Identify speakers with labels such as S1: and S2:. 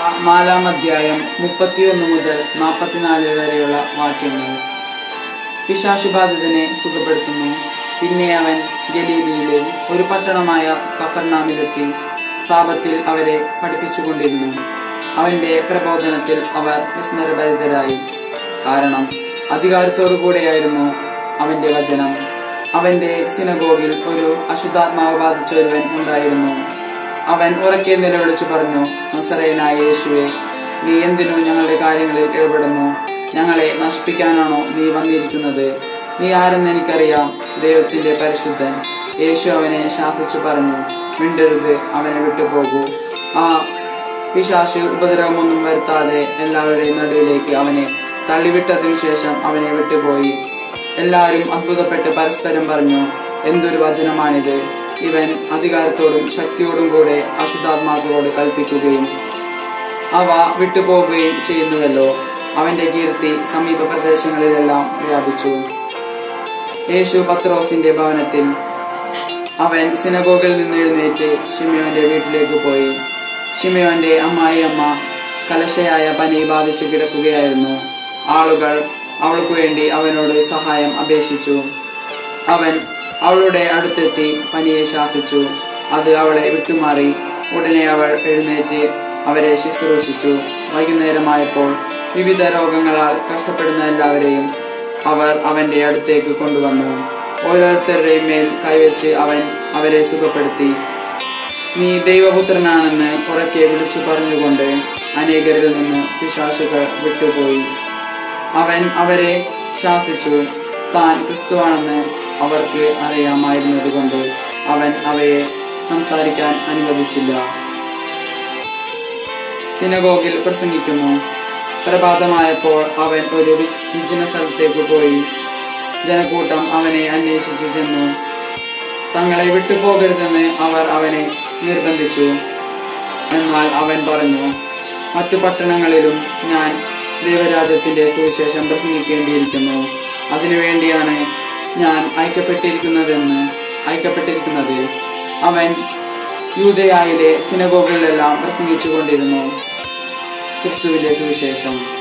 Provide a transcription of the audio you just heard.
S1: നാലാം അധ്യായം മുപ്പത്തിയൊന്ന് മുതൽ നാൽപ്പത്തിനാല് വരെയുള്ള വാക്യങ്ങൾ പിശാശുബാധിതനെ സുഖപ്പെടുത്തുന്നു പിന്നെ അവൻ ഗലീലിയിലെ ഒരു പട്ടണമായ കഫർനാമിലെത്തി സാപത്തിൽ അവരെ പഠിപ്പിച്ചുകൊണ്ടിരുന്നു അവന്റെ പ്രബോധനത്തിൽ അവർ വിസ്മരഭരിതരായി കാരണം അധികാരത്തോടു കൂടെയായിരുന്നു അവന്റെ വചനം അവന്റെ സിനഗോഗിൽ ഒരു അശുദ്ധാത്മാവ് ബാധിച്ച ഒരുവൻ ഉണ്ടായിരുന്നു അവൻ ഉറക്കെ നിലവിളിച്ചു പറഞ്ഞു നസറേനായ യേശുവെ നീ എന്തിനു ഞങ്ങളുടെ കാര്യങ്ങളിൽ ഇടപെടുന്നു ഞങ്ങളെ നശിപ്പിക്കാനാണോ നീ വന്നിരിക്കുന്നത് നീ ആരെന്ന് എനിക്കറിയാം ദൈവത്തിന്റെ പരിശുദ്ധൻ യേശു അവനെ ശാസിച്ചു പറഞ്ഞു മിണ്ടരുത് അവനെ വിട്ടുപോകൂ ആ പിശാശ് ഉപദ്രവമൊന്നും വരുത്താതെ എല്ലാവരുടെയും നടുവിലേക്ക് അവനെ തള്ളിവിട്ടതിനു ശേഷം അവനെ വിട്ടുപോയി എല്ലാവരും അത്ഭുതപ്പെട്ട് പരസ്പരം പറഞ്ഞു എന്തൊരു വചനമാണിത് ഇവൻ അധികാരത്തോടും ശക്തിയോടും കൂടെ അശുദ്ധാത്മാക്കളോട് കൽപ്പിക്കുകയും അവ വിട്ടുപോകുകയും ചെയ്യുന്നുവല്ലോ അവന്റെ കീർത്തി സമീപ പ്രദേശങ്ങളിലെല്ലാം വ്യാപിച്ചു യേശു പത്രോസിന്റെ ഭവനത്തിൽ അവൻ സിനഗോഗിൽ നിന്ന് എഴുന്നേറ്റ് ഷിമയോന്റെ വീട്ടിലേക്ക് പോയി ഷിമയോന്റെ അമ്മായി അമ്മ കലശയായ പനി ബാധിച്ചു കിടക്കുകയായിരുന്നു ആളുകൾ അവൾക്ക് വേണ്ടി അവനോട് സഹായം അപേക്ഷിച്ചു അവൻ അവളുടെ അടുത്തെത്തി പനിയെ ശാസിച്ചു അത് അവളെ വിട്ടുമാറി ഉടനെ അവൾ എഴുന്നേറ്റ് അവരെ ശുശ്രൂഷിച്ചു വൈകുന്നേരമായപ്പോൾ വിവിധ രോഗങ്ങളാൽ കഷ്ടപ്പെടുന്ന എല്ലാവരെയും അവർ അവന്റെ അടുത്തേക്ക് കൊണ്ടുവന്നു ഓരോരുത്തരുടെയും മേൽ കൈവച്ച് അവൻ അവരെ സുഖപ്പെടുത്തി നീ ദൈവപുത്രനാണെന്ന് ഉറക്കെ വിളിച്ചു പറഞ്ഞുകൊണ്ട് അനേകരിൽ നിന്ന് പിശാശുകൾ വിട്ടുപോയി അവൻ അവരെ ശാസിച്ചു താൻ ക്രിസ്തുവാണെന്ന് അവർക്ക് അറിയാമായിരുന്നതുകൊണ്ട് അവൻ അവയെ സംസാരിക്കാൻ അനുവദിച്ചില്ല സിനഗോഗിൽ പ്രസംഗിക്കുന്നു പ്രഭാതമായപ്പോൾ അവൻ ഒരു വി- വിജന സ്ഥലത്തേക്ക് പോയി ജനക്കൂട്ടം അവനെ അന്വേഷിച്ചു ചെന്നു തങ്ങളെ വിട്ടുപോകരുതെന്ന് അവർ അവനെ നിർബന്ധിച്ചു എന്നാൽ അവൻ പറഞ്ഞു മറ്റു പട്ടണങ്ങളിലും ഞാൻ ദൈവരാജ്യത്തിന്റെ സുവിശേഷം പ്രസംഗിക്കേണ്ടിയിരിക്കുന്നു അതിനുവേണ്ടിയാണ് ഞാൻ അയക്കപ്പെട്ടിരിക്കുന്നതെന്ന് അയക്കപ്പെട്ടിരിക്കുന്നത് അവൻ യൂതയായിലെ സിനഗോഗുകളിലെല്ലാം പ്രസംഗിച്ചുകൊണ്ടിരുന്നു ക്രിസ്തുവിന്റെ സുവിശേഷം